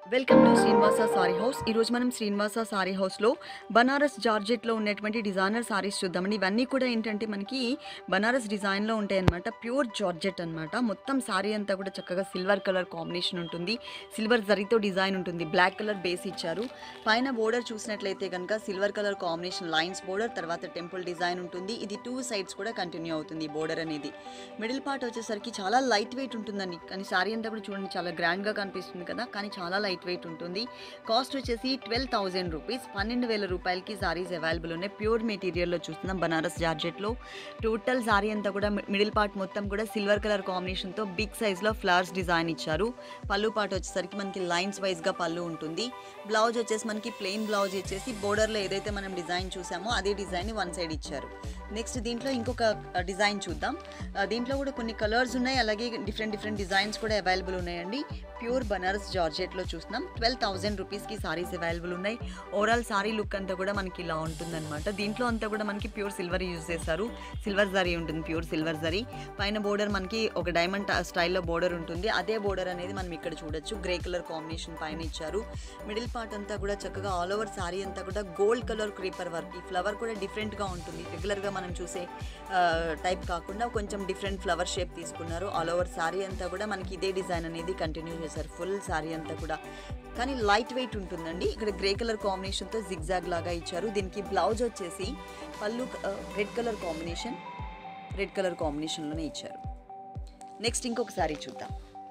welcome to Srinivasa Saree House ఈరోజు మనం శ్రీనివాస సారీ హౌస్లో బనారస్ జార్జెట్లో ఉన్నటువంటి డిజైనర్ సారీస్ చూద్దామండి ఇవన్నీ కూడా ఏంటంటే మనకి బనారస్ డిజైన్లో ఉంటాయి అనమాట ప్యూర్ జార్జెట్ అనమాట మొత్తం సారీ అంతా కూడా చక్కగా సిల్వర్ కలర్ కాంబినేషన్ ఉంటుంది సిల్వర్ జరీతో డిజైన్ ఉంటుంది బ్లాక్ కలర్ బేస్ ఇచ్చారు పైన బోర్డర్ చూసినట్లయితే కనుక silver colour combination lines border తర్వాత టెంపుల్ డిజైన్ ఉంటుంది ఇది టూ సైడ్స్ కూడా కంటిన్యూ అవుతుంది ఈ బోర్డర్ అనేది మిడిల్ పార్ట్ వచ్చేసరికి చాలా లైట్ వెయిట్ ఉంటుందండి కానీ సారీ అంతా కూడా చూడండి చాలా గ్రాండ్గా కనిపిస్తుంది కదా కానీ చాలా లైట్ వెయిట్ ఉంటుంది కాస్ట్ వచ్చేసి ట్వెల్వ్ థౌజండ్ రూపీస్ పన్నెండు వేల రూపాయలకి సారీస్ అవైలబుల్ ఉన్నాయి ప్యూర్ మెటీరియల్లో చూస్తున్నాం బనారస్ జార్జెట్లో టోటల్ సారీ అంతా కూడా మిడిల్ పార్ట్ మొత్తం కూడా సిల్వర్ కలర్ కాంబినేషన్తో బిగ్ సైజ్లో ఫ్లవర్స్ డిజైన్ ఇచ్చారు పళ్ళు పార్ట్ వచ్చేసరికి మనకి లైన్స్ వైజ్గా పళ్ళు ఉంటుంది బ్లౌజ్ వచ్చేసి మనకి ప్లెయిన్ బ్లౌజ్ వచ్చేసి బోర్డర్లో ఏదైతే మనం డిజైన్ చూసామో అదే డిజైన్ వన్ సైడ్ ఇచ్చారు నెక్స్ట్ దీంట్లో ఇంకొక డిజైన్ చూద్దాం ఆ, దీంట్లో కూడా కొన్ని కలర్స్ ఉన్నాయి అలాగే డిఫరెంట్ డిఫరెంట్ డిజైన్స్ కూడా అవైలబుల్ ఉన్నాయండి ప్యూర్ బనారస్ జార్జెట్లో చూస్తున్నాం ట్వెల్వ్ థౌజండ్ రూపీస్కి సారీస్ అవైలబుల్ ఉన్నాయి ఓవరాల్ సారీ లుక్ అంతా కూడా మనకి ఇలా ఉంటుందన్నమాట దీంట్లో అంతా కూడా మనకి ప్యూర్ సిల్వర్ యూజ్ చేశారు సిల్వర్ జరీ ఉంటుంది ప్యూర్ సిల్వర్ జరీ పైన బోర్డర్ మనకి ఒక డైమండ్ స్టైల్లో బోర్డర్ ఉంటుంది అదే బోర్డర్ అనేది మనం ఇక్కడ చూడొచ్చు గ్రే కలర్ కాంబినేషన్ పైన ఇచ్చారు మిడిల్ పార్ట్ అంతా కూడా చక్కగా ఆల్ ఓవర్ సారీ అంతా కూడా గోల్డ్ కలర్ క్రీపర్ వర్క్ ఈ ఫ్లవర్ కూడా డిఫరెంట్గా ఉంటుంది రెగ్యులర్గా మనం చూసే టైప్ కాకుండా కొంచెం డిఫరెంట్ ఫ్లవర్ షేప్ తీసుకున్నారు ఆల్ ఓవర్ సారీ అంతా కూడా మనకి ఇదే డిజైన్ అనేది కంటిన్యూ చేశారు ఫుల్ సారీ అంతా కూడా కానీ లైట్ వెయిట్ ఉంటుందండి ఇక్కడ గ్రే కలర్ కాంబినేషన్తో జిగ్జాగ్ లాగా ఇచ్చారు దీనికి బ్లౌజ్ వచ్చేసి పళ్ళు red colour combination red colour కాంబినేషన్లోనే ఇచ్చారు నెక్స్ట్ ఇంకొక సారీ చూద్దాం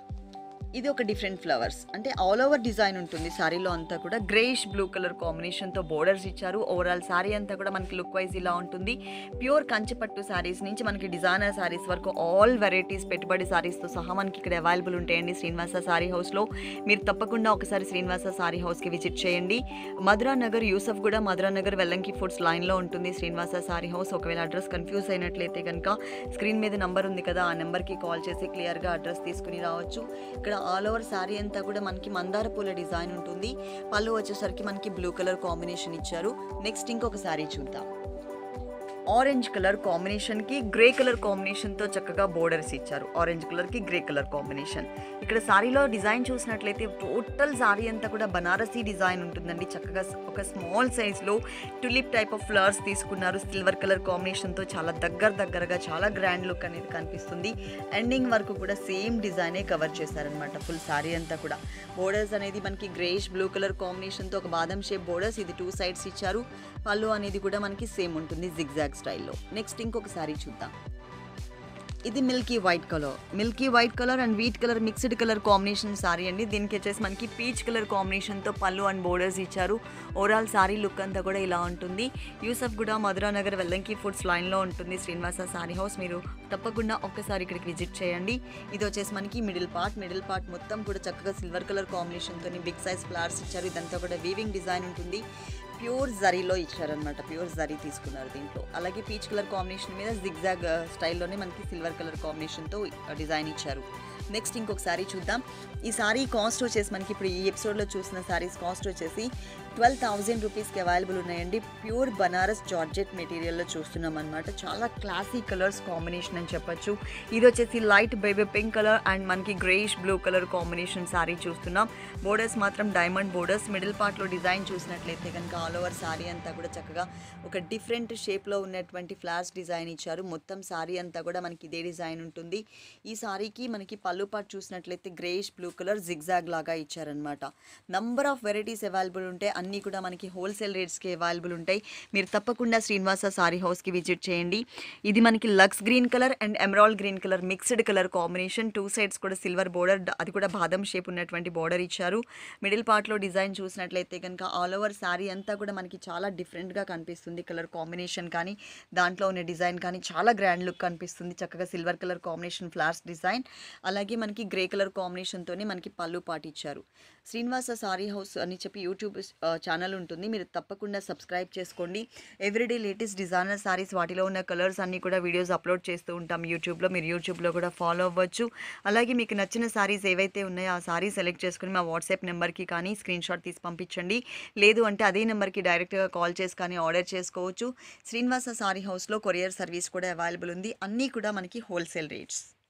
ఇది ఒక డిఫరెంట్ ఫ్లవర్స్ అంటే ఆల్ ఓవర్ డిజైన్ ఉంటుంది సారీలో అంతా కూడా గ్రేష్ బ్లూ కలర్ కాంబినేషన్తో బోర్డర్స్ ఇచ్చారు ఓవరాల్ సారీ అంతా కూడా మనకి లుక్ వైజ్ ఇలా ఉంటుంది ప్యూర్ కంచిపట్టు సారీస్ నుంచి మనకి డిజైనర్ సారీస్ వరకు ఆల్ వెరైటీస్ పెట్టుబడి సారీస్తో సహా మనకి ఇక్కడ అవైలబుల్ ఉంటాయండి శ్రీనివాస సారీ హౌస్లో మీరు తప్పకుండా ఒకసారి శ్రీనివాస సారీ హౌస్కి విజిట్ చేయండి మధురా నగర్ యూసఫ్ కూడా మధురా నగర్ వెల్లంకి ఫుడ్స్ లైన్లో ఉంటుంది శ్రీనివాస సారీ హౌస్ ఒకవేళ అడ్రస్ కన్ఫ్యూజ్ అయినట్లయితే కనుక స్క్రీన్ మీద నంబర్ ఉంది కదా ఆ నెంబర్కి కాల్ చేసి క్లియర్గా అడ్రస్ తీసుకుని రావచ్చు ఇక్కడ ఆల్ ఓవర్ శారీ అంతా కూడా మనకి మందార పూల డిజైన్ ఉంటుంది పళ్ళు వచ్చేసరికి మనకి బ్లూ కలర్ కాంబినేషన్ ఇచ్చారు నెక్స్ట్ ఇంకొక శారీ చూద్దాం ఆరెంజ్ కలర్ కాంబినేషన్కి గ్రే కలర్ కాంబినేషన్తో చక్కగా బోర్డర్స్ ఇచ్చారు ఆరెంజ్ కలర్కి గ్రే కలర్ కాంబినేషన్ ఇక్కడ సారీలో డిజైన్ చూసినట్లయితే టోటల్ సారీ అంతా కూడా బనారసీ డిజైన్ ఉంటుందండి చక్కగా ఒక స్మాల్ సైజ్లో టులిప్ టైప్ ఆఫ్ ఫ్లవర్స్ తీసుకున్నారు సిల్వర్ కలర్ కాంబినేషన్తో చాలా దగ్గర దగ్గరగా చాలా గ్రాండ్ లుక్ అనేది కనిపిస్తుంది ఎండింగ్ వరకు కూడా సేమ్ డిజైనే కవర్ చేశారనమాట ఫుల్ సారీ అంతా కూడా బోర్డర్స్ అనేది మనకి గ్రేష్ బ్లూ కలర్ కాంబినేషన్తో ఒక బాదం షేప్ బోర్డర్స్ ఇది టూ సైడ్స్ ఇచ్చారు పళ్ళు అనేది కూడా మనకి సేమ్ ఉంటుంది జిగ్జాగ్ స్టైల్లో నెక్స్ట్ ఇంకొక సారీ చూద్దాం ఇది milky white colour milky white colour and wheat colour mixed colour combination sari అండి దీనికి వచ్చేసి మనకి పీచ్ కలర్ కాంబినేషన్తో పళ్ళు అండ్ బోర్డర్స్ ఇచ్చారు ఓవరాల్ సారీ లుక్ అంతా కూడా ఇలా ఉంటుంది యూసఫ్ కూడా మధురా నగర్ వెల్లంకి ఫుడ్స్ లైన్లో ఉంటుంది శ్రీనివాస సారీ హౌస్ మీరు తప్పకుండా ఒక్కసారి ఇక్కడికి విజిట్ చేయండి ఇది వచ్చేసి మనకి మిడిల్ పార్ట్ మిడిల్ పార్ట్ మొత్తం కూడా చక్కగా సిల్వర్ కలర్ కాంబినేషన్తో బిగ్ సైజ్ ఫ్లవర్స్ ఇచ్చారు ఇదంతా కూడా వీవింగ్ డిజైన్ ఉంటుంది ప్యూర్ జరీలో ఇచ్చారనమాట ప్యూర్ జరీ తీసుకున్నారు దీంట్లో అలాగే పీచ్ కలర్ కాంబినేషన్ మీద జిగ్జాగ్ స్టైల్లోనే మనకి సిల్వర్ కలర్ కాంబినేషన్తో డిజైన్ ఇచ్చారు నెక్స్ట్ ఇంకొక సారీ చూద్దాం ఈ సారీ కాస్ట్ వచ్చేసి మనకి ఇప్పుడు ఈ ఎపిసోడ్లో చూసిన సారీస్ కాస్ట్ వచ్చేసి ట్వెల్వ్ థౌజండ్ రూపీస్కి అవైలబుల్ ఉన్నాయండి ప్యూర్ బనారస్ జార్జెట్ మెటీరియల్లో చూస్తున్నాం అనమాట చాలా క్లాసీ కలర్స్ కాంబినేషన్ అని చెప్పొచ్చు ఇది వచ్చేసి light baby pink colour and మనకి greyish blue colour combination sari చూస్తున్నాం బోర్డర్స్ మాత్రం డైమండ్ బోర్డర్స్ మిడిల్ పార్ట్లో డిజైన్ చూసినట్లయితే కనుక ఆల్ ఓవర్ సారీ అంతా కూడా చక్కగా ఒక డిఫరెంట్ షేప్లో ఉన్నటువంటి ఫ్లాష్ డిజైన్ ఇచ్చారు మొత్తం సారీ అంతా కూడా మనకి ఇదే డిజైన్ ఉంటుంది ఈ సారీకి మనకి పళ్ళు పాటు చూసినట్లయితే గ్రేష్ బ్లూ కలర్ జిగ్జాగ్ లాగా ఇచ్చారనమాట నంబర్ ఆఫ్ వెరైటీస్ అవైలబుల్ ఉంటాయి అన్నీ కూడా మనకి హోల్సేల్ రేట్స్కి అవైలబుల్ ఉంటాయి మీరు తప్పకుండా శ్రీనివాస సారీ హౌస్కి విజిట్ చేయండి ఇది మనకి లక్స్ green colour and emerald green colour mixed colour combination two sides కూడా సిల్వర్ బోర్డర్ అది కూడా బాదం షేప్ ఉన్నటువంటి బోర్డర్ ఇచ్చారు మిడిల్ పార్ట్లో డిజైన్ చూసినట్లయితే కనుక ఆల్ ఓవర్ శారీ అంతా కూడా మనకి చాలా డిఫరెంట్గా కనిపిస్తుంది కలర్ కాంబినేషన్ కానీ దాంట్లో ఉన్న డిజైన్ కానీ చాలా గ్రాండ్ లుక్ కనిపిస్తుంది చక్కగా silver colour combination flowers design అలాగే మనకి గ్రే కలర్ కాంబినేషన్తోనే మనకి పళ్ళు పాటిచ్చారు శ్రీనివాస సారీ హౌస్ అని చెప్పి యూట్యూబ్ ఆ, ఛానల్ ఉంటుంది మీరు తప్పకుండా సబ్స్క్రైబ్ చేసుకోండి ఎవ్రీడే లేటెస్ట్ డిజైనర్ సారీస్ వాటిలో ఉన్న కలర్స్ అన్నీ కూడా వీడియోస్ అప్లోడ్ చేస్తూ ఉంటాం యూట్యూబ్లో మీరు యూట్యూబ్లో కూడా ఫాలో అవ్వచ్చు అలాగే మీకు నచ్చిన సారీస్ ఏవైతే ఉన్నాయో ఆ సారీ సెలెక్ట్ చేసుకుని మా వాట్సాప్ నెంబర్కి కానీ స్క్రీన్ షాట్ తీసి పంపించండి లేదు అంటే అదే నెంబర్కి డైరెక్ట్గా కాల్ చేసి కానీ ఆర్డర్ చేసుకోవచ్చు శ్రీనివాస సారీ హౌస్లో కొరియర్ సర్వీస్ కూడా అవైలబుల్ ఉంది అన్నీ కూడా మనకి హోల్సేల్ రేట్స్